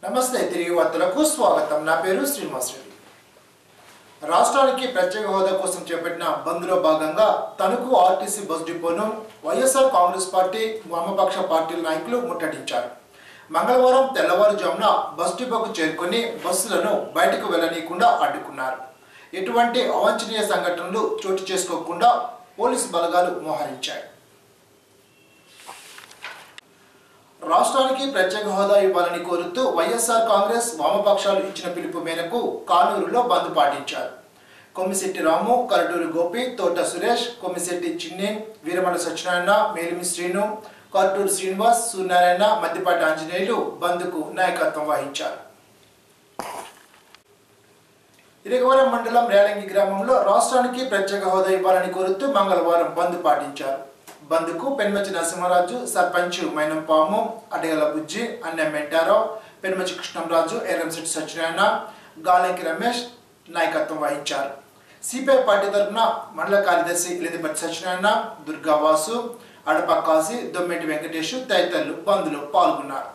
నమస్తే తిరిగి వార్తలకు స్వాగతం నా పేరు శ్రీనివాస్ రెడ్డి రాష్ట్రానికి ప్రత్యేక హోదా కోసం చేపట్టిన బంద్లో భాగంగా తణుకు ఆర్టీసీ బస్ డిపోను వైఎస్ఆర్ కాంగ్రెస్ పార్టీ వామపక్ష పార్టీల నాయకులు ముట్టడించారు మంగళవారం తెల్లవారుజామున బస్ డిపోకు చేరుకొని బస్సులను బయటకు వెళ్లనీయకుండా అడ్డుకున్నారు ఎటువంటి అవాంఛనీయ సంఘటనలు చోటు చేసుకోకుండా పోలీసు బలగాలు మోహరించాయి రాష్ట్రానికి ప్రత్యేక హోదా ఇవ్వాలని కోరుతూ వైఎస్ఆర్ కాంగ్రెస్ వామపక్షాలు ఇచ్చిన పిలుపు మేరకు కానూరులో బంద్ పాటించారు కొమ్మిశెట్టి రాము కరటూరు గోపి తోట సురేష్ కొమ్మిశెట్టి చిన్ని వీరమల సత్యనారాయణ మేలిమి శ్రీను కర్టూరు శ్రీనివాస్ సూర్యనారాయణ మద్దిపాటి ఆంజనేయులు బంద్కు నాయకత్వం వహించారు ఇరగవరం మండలం రేలంగి గ్రామంలో రాష్ట్రానికి ప్రత్యేక హోదా ఇవ్వాలని కోరుతూ మంగళవారం బంద్ పాటించారు బంద్కు పెన్మచి నరసింహరాజు సర్పంచ్ మైనం పాము అడగల బుజ్జి అన్నె మెంటారావు పెన్మచి కృష్ణంరాజు ఎర్రంశెట్టి సత్యనారాయణ గాలంకి రమేష్ నాయకత్వం వహించారు సిపిఐ పార్టీ తరఫున మండల కార్యదర్శి ఇలిదిపట్టి సత్యనారాయణ దుర్గా వాసు అడప కాశీ దొమ్మెటి వెంకటేష్ తదితరులు బంద్లో పాల్గొన్నారు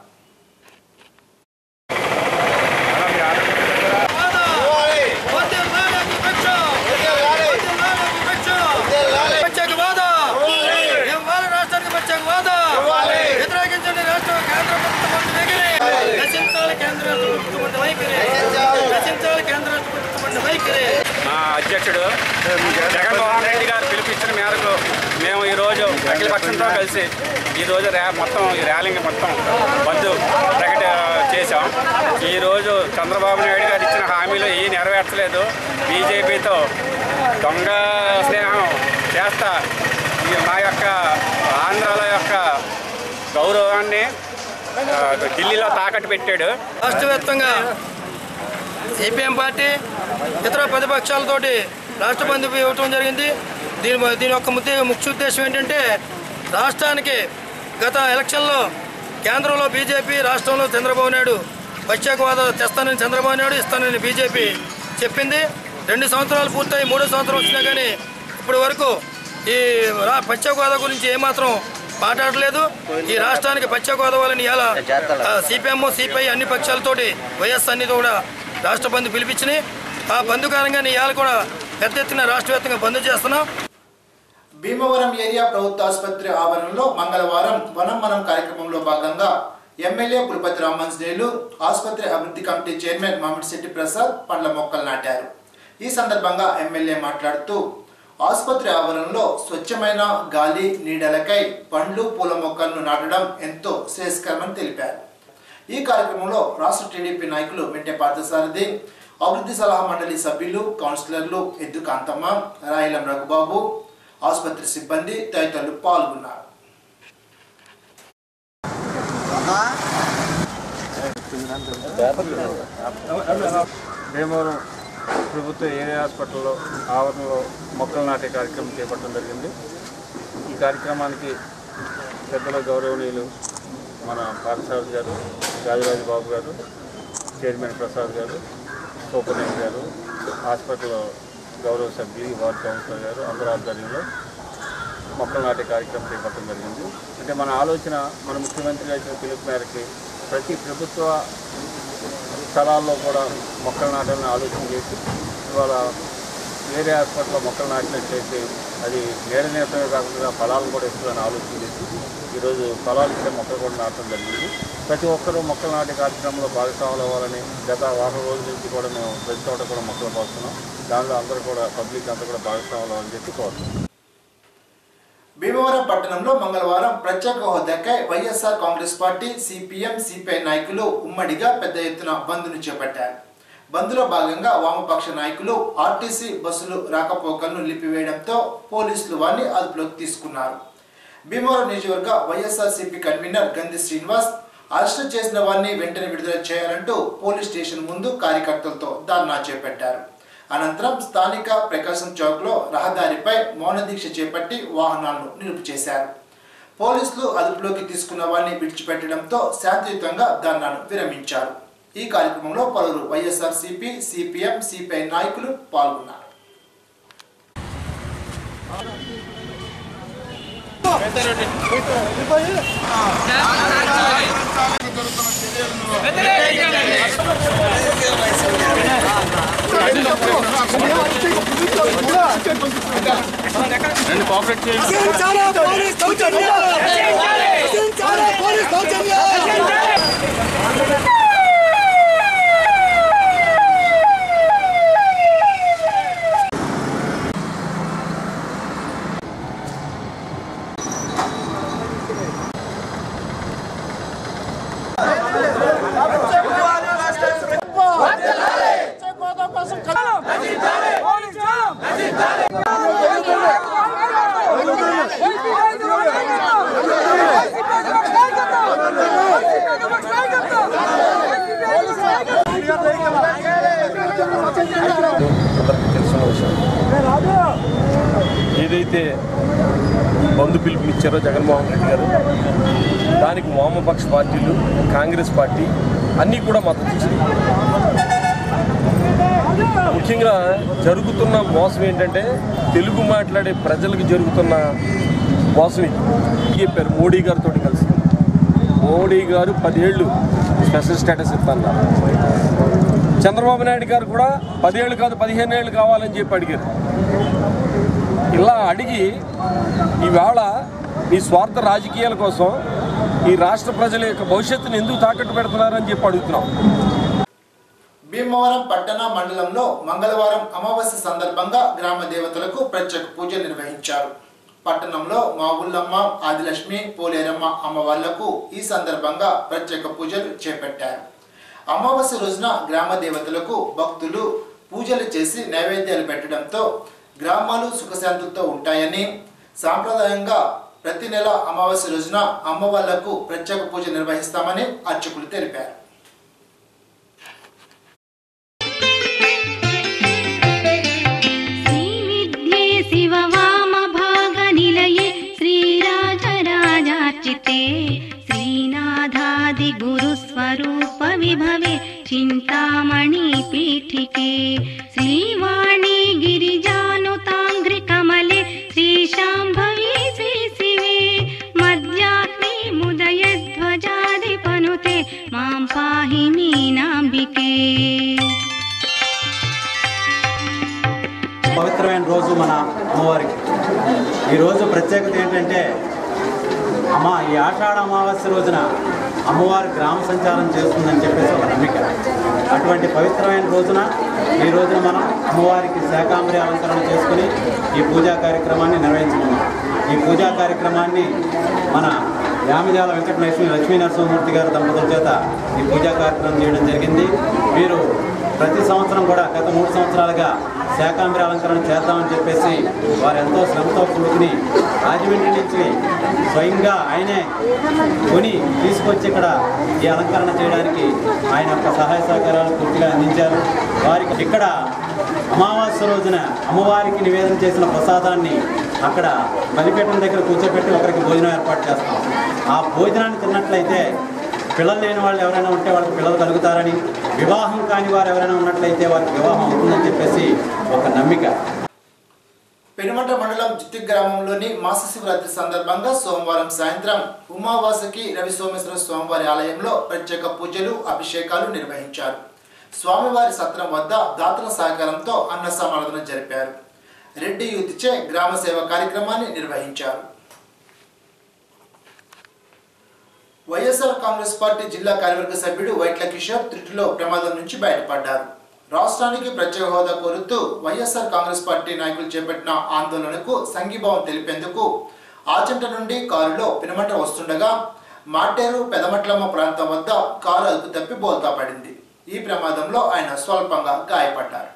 ప్రత్యేక హోదా ఇవ్వాలి రాష్ట్రానికి ప్రత్యేక హోదా వ్యతిరేకించండి రాష్ట్ర కేంద్ర ప్రభుత్వం వైఖరి రచించాలి కేంద్ర ప్రభుత్వం వైఖరి రచించాలి కేంద్ర ప్రభుత్వం వైఖరి మా అధ్యక్షుడు జగన్మోహన్ రెడ్డి గారు పిలిపించిన మేరకు మేము ఈరోజు అఖిలపక్షంతో కలిసి ఈరోజు ర్యా మొత్తం ఈ ర్యాలీని మొత్తం బంద్ ప్రకట చేశాం ఈరోజు చంద్రబాబు నాయుడు గారు ఇచ్చిన హామీలు ఏ నెరవేర్చలేదు బీజేపీతో దొంగ స్నేహం చేస్తా ఈ మా యొక్క ఆంధ్రాల యొక్క గౌరవాన్ని ఆ, ఢిల్లీలో తాకట్టు పెట్టాడు రాష్ట్ర వ్యాప్తంగా సిపిఎం పార్టీ ఇతర ప్రతిపక్షాలతోటి రాష్ట్ర బంధు ఇవ్వటం జరిగింది దీని దీని యొక్క ముఖ్య ముఖ్య ఉద్దేశం ఏంటంటే రాష్ట్రానికి గత ఎలక్షన్లో కేంద్రంలో బీజేపీ రాష్ట్రంలో చంద్రబాబు నాయుడు ప్రత్యేక హోదా తెస్తానని చంద్రబాబు నాయుడు ఇస్తానని బీజేపీ చెప్పింది రెండు సంవత్సరాలు పూర్తయి మూడో సంవత్సరం వచ్చినా కానీ ఇప్పటి వరకు ఈ రా ప్రత్యేక హోదా గురించి ఏమాత్రం మాట్లాడలేదు ఈ రాష్ట్రానికి ప్రత్యేక హోదా వాళ్ళని ఇలా సిపిఎం సిపిఐ అన్ని పక్షాలతోటి వైఎస్ అన్ని కూడా రాష్ట్ర బంధు పిలిపించినాయి ఆ బంధు కారణంగా ఇవాళ కూడా పెద్ద ఎత్తున రాష్ట్ర వ్యాప్తంగా బంద్ చేస్తున్నాం భీమవరం ఏరియా ప్రభుత్వ ఆసుపత్రి ఆవరణలో మంగళవారం వనం మనం కార్యక్రమంలో భాగంగా ఎమ్మెల్యే పులపతి రామాంజనేయులు ఆసుపత్రి అభివృద్ధి కమిటీ చైర్మన్ మామిడిశెట్టి ప్రసాద్ పండ్ల మొక్కలు నాటారు ఈ సందర్భంగా ఎమ్మెల్యే మాట్లాడుతూ ఆసుపత్రి ఆవరణలో స్వచ్ఛమైన గాలి నీడలకై పండ్లు పూల మొక్కలను నాటడం ఎంతో శ్రేయస్కరమని తెలిపారు ఈ కార్యక్రమంలో రాష్ట్ర టీడీపీ నాయకులు మెంటే పార్థసారథి అభివృద్ధి సలహా మండలి సభ్యులు కౌన్సిలర్లు ఎద్దు కాంతమ్మ రాయలం రఘుబాబు ఆసుపత్రి సిబ్బంది తదితరులు పాల్గొన్నారు భీమవరం ప్రభుత్వ ఏరియా హాస్పిటల్లో ఆవరణలో మొక్కలు నాటే కార్యక్రమం చేపట్టడం జరిగింది ఈ కార్యక్రమానికి పెద్దల గౌరవనీయులు మన పార్థసారథి గారు రాజరాజు బాబు గారు చైర్మన్ ప్రసాద్ గారు సూపరింటెండెంట్ గారు హాస్పిటల్ గౌరవ సభ్యులు వార్డు కౌన్సిలర్ గారు అందరూ ఆధ్వర్యంలో మొక్కలు నాటే కార్యక్రమం చేపట్టడం జరిగింది అంటే మన ఆలోచన మన ముఖ్యమంత్రి గారి ఇచ్చిన పిలుపు మేరకి ప్రతి ప్రభుత్వ స్థలాల్లో కూడా మొక్కలు నాటాలని ఆలోచన చేసి ఇవాళ వేరే హాస్పిటల్లో మొక్కలు నాటినట్లయితే అది నేడ నేతమే కాకుండా ఫలాలను కూడా ఇస్తుందని ఆలోచన చేసి ఈరోజు ఫలాలు ఇచ్చే మొక్కలు కూడా నాటడం జరిగింది ప్రతి ఒక్కరూ మొక్కలు నాటే కార్యక్రమంలో భాగస్వాములు అవ్వాలని గత వారం రోజుల నుంచి కూడా మేము ప్రతి చోట కూడా మొక్కలు పోస్తున్నాం దానిలో అందరూ కూడా పబ్లిక్ అంతా కూడా భాగస్వాములు అవ్వాలని చెప్పి కోరుతున్నాం భీమవరం పట్టణంలో మంగళవారం ప్రత్యేక హోదాకై YSR Congress party CPM CPI నాయకులు ఉమ్మడిగా పెద్ద ఎత్తున బంద్ను చేపట్టారు బంద్లో భాగంగా వామపక్ష నాయకులు ఆర్టీసీ బస్సులు రాకపోకలను నిలిపివేయడంతో పోలీసులు వారిని అదుపులోకి తీసుకున్నారు భీమవరం నియోజకవర్గ YSRCP convener Gandhi Srinivas arrest చేసిన వారిని వెంటనే విడుదల చేయాలంటూ పోలీస్ స్టేషన్ ముందు కార్యకర్తలతో ధర్నా చేపట్టారు అనంతరం స్థానిక ప్రకాశం చౌక్లో రహదారిపై మౌన దీక్ష చేపట్టి వాహనాలను నిలుపు చేశారు పోలీసులు అదుపులోకి తీసుకున్న వారిని విడిచిపెట్టడంతో శాంతియుతంగా ధర్నాను విరమించారు ఈ కార్యక్రమంలో పలువురు వైఎస్ఆర్ సిపి సిపిఎం సిపిఐ నాయకులు పాల్గొన్నారు జరుగుతుంది చేపడుతున్న చర్యలను అందరికీ తెలిసిన విషయం ఏదైతే బంధు పిలుపునిచ్చారో జగన్మోహన్ రెడ్డి గారు దానికి వామపక్ష పార్టీలు కాంగ్రెస్ పార్టీ అన్నీ కూడా మద్దతు ఇచ్చాయి ముఖ్యంగా జరుగుతున్న మోసం ఏంటంటే తెలుగు మాట్లాడే ప్రజలకు జరుగుతున్న మోసం ఇది చెప్పారు మోడీ గారితో కలిసి మోడీ గారు పదేళ్ళు స్పెషల్ స్టేటస్ ఇస్తున్నారు చంద్రబాబు నాయుడు గారు కూడా పదేళ్ళు కాదు పదిహేను ఏళ్ళు కావాలని చెప్పి అడిగారు ఇలా అడిగి ఈవేళ మీ స్వార్థ రాజకీయాల కోసం ఈ రాష్ట్ర ప్రజల యొక్క భవిష్యత్తును ఎందుకు తాకట్టు పెడుతున్నారని చెప్పి అడుగుతున్నాం భీమవరం పట్టణ మండలంలో మంగళవారం అమావాస్య సందర్భంగా గ్రామ దేవతలకు ప్రత్యేక పూజ నిర్వహించారు పట్టణంలో మాగుళ్ళమ్మ ఆదిలక్ష్మి పోలేరమ్మ అమ్మవార్లకు ఈ సందర్భంగా ప్రత్యేక పూజలు చేపట్టారు అమావాస్య రోజున గ్రామ దేవతలకు భక్తులు పూజలు చేసి నైవేద్యాలు పెట్టడంతో గ్రామాలు సుఖశాంతులతో ఉంటాయని సాంప్రదాయంగా ప్రతి నెల అమావాస్య రోజున అమ్మవార్లకు ప్రత్యేక పూజ నిర్వహిస్తామని అర్చకులు తెలిపారు श्रीविद्ये शिववामभागनिलये श्रीराजराजार्चिते श्रीनाथादिगुरुस्वरूपविभवे चिन्तामणिपीठिके श्रीवाणी गिरिजानुताङ्घ्रिकमले श्रीशाम्भवी श्रीशिवे मध्याग्नि मुदयध्वजादिपनुते मां पाहि मीनाम्बिके పవిత్రమైన రోజు మన అమ్మవారికి ఈరోజు ప్రత్యేకత ఏంటంటే అమ్మ ఈ ఆషాఢ అమావాస్య రోజున అమ్మవారి గ్రామ సంచారం చేస్తుందని చెప్పేసి ఒక నమ్మిక అటువంటి పవిత్రమైన రోజున ఈ రోజున మనం అమ్మవారికి శాకాంబరి అలంకరణ చేసుకుని ఈ పూజా కార్యక్రమాన్ని నిర్వహించుకున్నాం ఈ పూజా కార్యక్రమాన్ని మన యామిజాల వెంకటలక్ష్మి లక్ష్మీ నరసింహమూర్తి గారి దంపతుల చేత ఈ పూజా కార్యక్రమం చేయడం జరిగింది వీరు ప్రతి సంవత్సరం కూడా గత మూడు సంవత్సరాలుగా శాకాంబరి అలంకరణ చేద్దామని చెప్పేసి వారు ఎంతో శ్రమతో కూడుకుని రాజమండ్రి నుంచి స్వయంగా ఆయనే కొని తీసుకొచ్చి ఇక్కడ ఈ అలంకరణ చేయడానికి ఆయన యొక్క సహాయ సహకారాలు పూర్తిగా అందించారు వారికి ఇక్కడ అమావాస్య రోజున అమ్మవారికి నివేదన చేసిన ప్రసాదాన్ని అక్కడ బలిపీఠం దగ్గర కూర్చోబెట్టి ఒకరికి భోజనం ఏర్పాటు చేస్తాం ఆ భోజనాన్ని తిన్నట్లయితే పిల్లలు లేని వాళ్ళు ఎవరైనా ఉంటే వాళ్ళకి పిల్లలు కలుగుతారని వివాహం కాని వారు ఎవరైనా ఉన్నట్లయితే వారికి వివాహం అవుతుందని చెప్పేసి ఒక నమ్మిక పెనుమంట మండలం జిత్తి గ్రామంలోని మాస శివరాత్రి సందర్భంగా సోమవారం సాయంత్రం ఉమావాసకి రవి సోమేశ్వర స్వామివారి ఆలయంలో ప్రత్యేక పూజలు అభిషేకాలు నిర్వహించారు స్వామివారి సత్రం వద్ద దాతల సహకారంతో అన్న సమారాధన జరిపారు రెడ్డి యూత్చే గ్రామ సేవ కార్యక్రమాన్ని నిర్వహించారు వైఎస్ఆర్ కాంగ్రెస్ పార్టీ జిల్లా కార్యవర్గ సభ్యుడు వైట్ల కిషోర్ త్రుటిలో ప్రమాదం నుంచి బయటపడ్డారు రాష్ట్రానికి ప్రత్యేక హోదా కోరుతూ వైఎస్ఆర్ కాంగ్రెస్ పార్టీ నాయకులు చేపట్టిన ఆందోళనకు సంఘీభావం తెలిపేందుకు ఆచంట నుండి కారులో పినమంట వస్తుండగా మాటేరు పెదమట్లమ్మ ప్రాంతం వద్ద కారు అదుపు తప్పి బోల్తా పడింది ఈ ప్రమాదంలో ఆయన స్వల్పంగా గాయపడ్డారు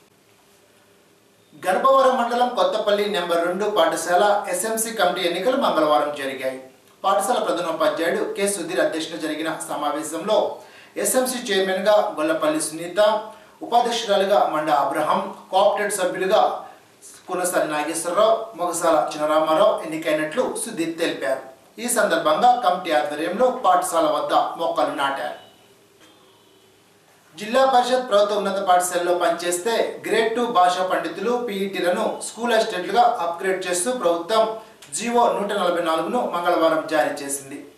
గర్భవరం మండలం కొత్తపల్లి నెంబర్ రెండు పాఠశాల ఎస్ఎంసి కమిటీ ఎన్నికలు మంగళవారం జరిగాయి పాఠశాల ప్రధానోపాధ్యాయుడు కె సుధీర్ అధ్యక్షతన జరిగిన సమావేశంలో ఎస్ఎంసి చైర్మన్ గా గొల్లపల్లి సునీత ఉపాధ్యక్షురాలుగా మండ అబ్రహం కోఆపరేటివ్ సభ్యులుగా కునసారి నాగేశ్వరరావు మొగసాల చినరామారావు ఎన్నికైనట్లు సుధీర్ తెలిపారు ఈ సందర్భంగా కమిటీ ఆధ్వర్యంలో పాఠశాల వద్ద మొక్కలు నాటారు జిల్లా పరిషత్ ప్రభుత్వ ఉన్నత పాఠశాలలో పనిచేస్తే గ్రేడ్ టూ భాషా పండితులు పీఈటీలను స్కూల్ అసిస్టెంట్లుగా అప్గ్రేడ్ చేస్తూ ప్రభుత్వం జీవో నూట నలభై నాలుగును మంగళవారం జారీ చేసింది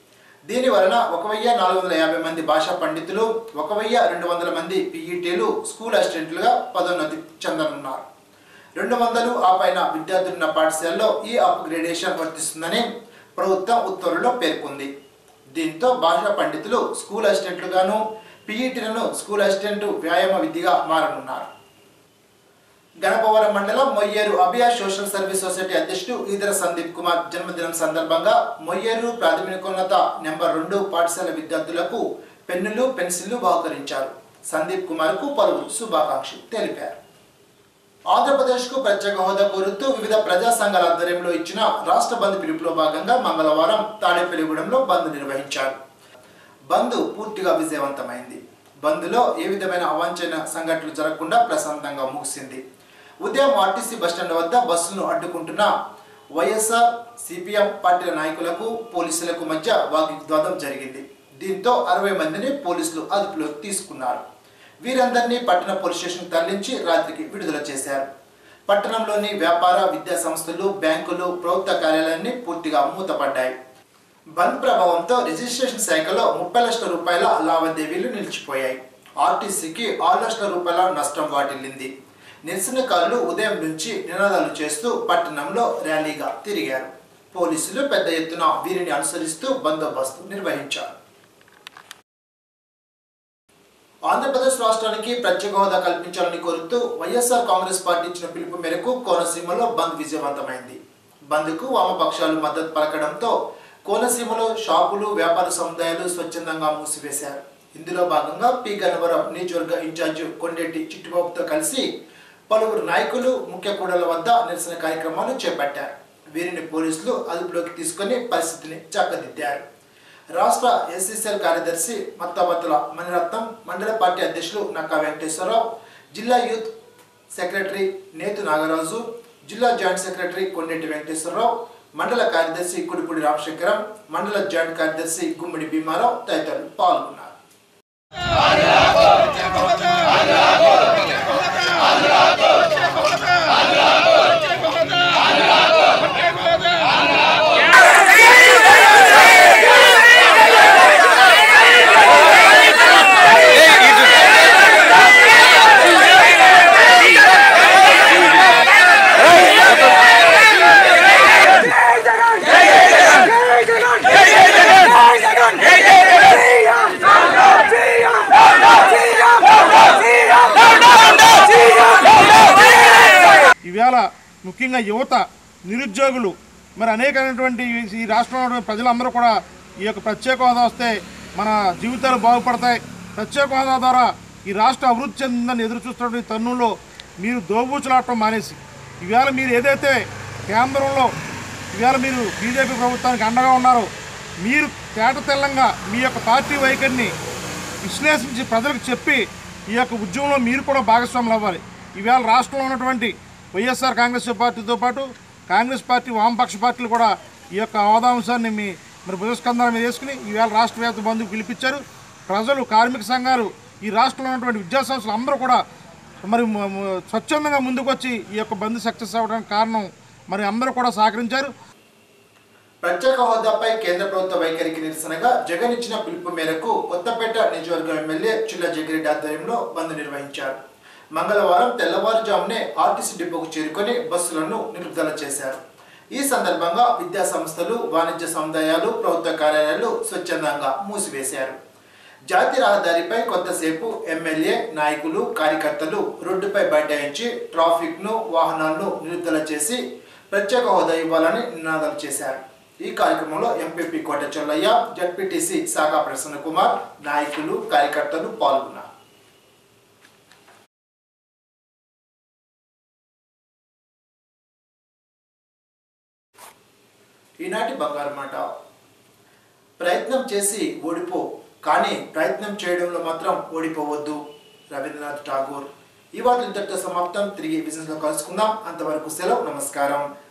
దీని వలన ఒక వెయ్యి నాలుగు వందల యాభై మంది భాషా పండితులు ఒక వెయ్యి రెండు వందల మంది పీఈటీలు స్కూల్ అసిస్టెంట్లుగా పదోన్నతి చెందనున్నారు రెండు వందలు ఆ పైన విద్యార్థులున్న పాఠశాలలో ఈ అప్గ్రేడేషన్ వర్తిస్తుందని ప్రభుత్వం ఉత్తర్వుల్లో పేర్కొంది దీంతో భాషా పండితులు స్కూల్ అసిస్టెంట్లుగాను పీఈటీలను స్కూల్ అసిస్టెంట్ వ్యాయామ విధిగా మారనున్నారు గణపవరం మండలం Moyyeru Abhiya social service society అధ్యక్షుడు ఈదర సందీప్ కుమార్ జన్మదినం సందర్భంగా మొయ్యేరు ప్రాథమికోన్నత నెంబర్ రెండు పాఠశాల విద్యార్థులకు పెన్నులు పెన్సిళ్లు బహుకరించారు సందీప్ కుమార్ కు పలువురు శుభాకాంక్షలు తెలిపారు ఆంధ్రప్రదేశ్కు ప్రత్యేక హోదా కోరుతూ వివిధ ప్రజా సంఘాల ఆధ్వర్యంలో ఇచ్చిన రాష్ట్ర బంద్ పిలుపులో భాగంగా మంగళవారం తాడేపల్లిగూడెంలో బంద్ నిర్వహించారు బంద్ పూర్తిగా విజయవంతమైంది బంద్లో ఏ విధమైన అవాంఛనీయ సంఘటనలు జరగకుండా ప్రశాంతంగా ముగిసింది ఉదయం ఆర్టీసీ బస్టాండ్ వద్ద బస్సులను అడ్డుకుంటున్న వైఎస్ఆర్ సిపిఎం పార్టీల నాయకులకు పోలీసులకు మధ్య వాగ్వివాదం జరిగింది దీంతో అరవై మందిని పోలీసులు అదుపులోకి తీసుకున్నారు వీరందరినీ పట్టణ పోలీస్ స్టేషన్ తరలించి రాత్రికి విడుదల చేశారు పట్టణంలోని వ్యాపార విద్యా సంస్థలు బ్యాంకులు ప్రభుత్వ కార్యాలయాన్ని పూర్తిగా మూతపడ్డాయి బంద్ ప్రభావంతో రిజిస్ట్రేషన్ శాఖలో ముప్పై లక్షల రూపాయల లావాదేవీలు నిలిచిపోయాయి ఆర్టీసీకి ఆరు లక్షల రూపాయల నష్టం వాటిల్లింది నిరసనకారులు ఉదయం నుంచి నినాదాలు చేస్తూ పట్టణంలో ర్యాలీగా తిరిగారు పోలీసులు పెద్ద ఎత్తున వీరిని అనుసరిస్తూ బందోబస్తు నిర్వహించారు ఆంధ్రప్రదేశ్ రాష్ట్రానికి ప్రత్యేక హోదా కల్పించాలని కోరుతూ వైఎస్ఆర్ కాంగ్రెస్ పార్టీ ఇచ్చిన పిలుపు మేరకు కోనసీమలో బంద్ విజయవంతమైంది బంద్కు వామపక్షాలు మద్దతు పలకడంతో కోనసీమలో షాపులు వ్యాపార సముదాయాలు స్వచ్ఛందంగా మూసివేశారు ఇందులో భాగంగా పి గన్నవరం నియోజకవర్గ ఇన్ఛార్జ్ కొండెట్టి చిట్టుబాబుతో కలిసి పలువురు నాయకులు ముఖ్య కూడల వద్ద నిరసన కార్యక్రమాలు చేపట్టారు వీరిని పోలీసులు అదుపులోకి తీసుకొని పరిస్థితిని చక్కదిద్దారు రాష్ట్ర ఎస్సీసీఎల్ కార్యదర్శి మత్తాబత్తుల మణిరత్నం మండల పార్టీ అధ్యక్షులు నక్కా వెంకటేశ్వరరావు జిల్లా యూత్ సెక్రటరీ నేతు నాగరాజు జిల్లా జాయింట్ సెక్రటరీ కొండెట్టి వెంకటేశ్వరరావు మండల కార్యదర్శి కుడిపూడి రామశంకరం మండల జాయింట్ కార్యదర్శి గుమ్మడి భీమారావు తదితరులు పాల్గొన్నారు ఈవేళ ముఖ్యంగా యువత నిరుద్యోగులు మరి అనేకమైనటువంటి ఈ రాష్ట్రంలో ఉన్న ప్రజలందరూ కూడా ఈ యొక్క ప్రత్యేక హోదా వస్తే మన జీవితాలు బాగుపడతాయి ప్రత్యేక హోదా ద్వారా ఈ రాష్ట్రం అభివృద్ధి చెందిందని ఎదురు చూస్తున్నటువంటి తరుణంలో మీరు దోబూచులాడటం మానేసి ఈవేళ మీరు ఏదైతే కేంద్రంలో ఈవేళ మీరు బీజేపీ ప్రభుత్వానికి అండగా ఉన్నారో మీరు తేట తెల్లంగా మీ యొక్క పార్టీ వైఖరిని విశ్లేషించి ప్రజలకు చెప్పి ఈ యొక్క ఉద్యమంలో మీరు కూడా భాగస్వాములు అవ్వాలి ఈవేళ రాష్ట్రంలో ఉన్నటువంటి వైఎస్ఆర్ కాంగ్రెస్ పార్టీతో పాటు కాంగ్రెస్ పార్టీ వామపక్ష పార్టీలు కూడా ఈ యొక్క హోదాంశాన్ని మీ మరి బుధస్కంధాల మీద వేసుకుని ఈవేళ రాష్ట్ర వ్యాప్త బంధుకు పిలిపించారు ప్రజలు కార్మిక సంఘాలు ఈ రాష్ట్రంలో ఉన్నటువంటి విద్యా సంస్థలు అందరూ కూడా మరి మ- మ- స్వచ్ఛందంగా ముందుకు వచ్చి ఈ యొక్క బంద్ సక్సెస్ అవ్వడానికి కారణం మరి అందరూ కూడా సహకరించారు ప్రత్యేక హోదాపై కేంద్ర ప్రభుత్వ వైఖరికి నిరసనగా జగన్ ఇచ్చిన పిలుపు మేరకు కొత్తపేట నియోజకవర్గం ఎమ్మెల్యే చుల్ల జగిరెడ్డి ఆధ్వర్యంలో బంద్ నిర్వహించారు మంగళవారం తెల్లవారుజామునే ఆర్టీసీ డిపోకు చేరుకొని బస్సులను నిలుపుదల చేశారు ఈ సందర్భంగా విద్యా సంస్థలు వాణిజ్య సముదాయాలు ప్రభుత్వ కార్యాలయాలు స్వచ్ఛందంగా మూసివేశారు జాతీయ రహదారిపై కొంతసేపు ఎమ్మెల్యే నాయకులు కార్యకర్తలు రోడ్డుపై బైఠాయించి ట్రాఫిక్ ను వాహనాలను నిలుపుదల చేసి ప్రత్యేక హోదా ఇవ్వాలని నినాదాలు చేశారు ఈ కార్యక్రమంలో ఎంపీపీ కోట చొల్లయ్య జడ్పీటీసీ శాఖా ప్రసన్న కుమార్ నాయకులు కార్యకర్తలు పాల్గొన్నారు ఈనాటి బంగారు మాట ప్రయత్నం చేసి ఓడిపో కానీ ప్రయత్నం చేయడంలో మాత్రం ఓడిపోవద్దు రవీంద్రనాథ్ ఠాగూర్ ఈ వార్తలు ఇంతటితో సమాప్తం తిరిగి బిజినెస్లో కలుసుకుందాం అంతవరకు సెలవు నమస్కారం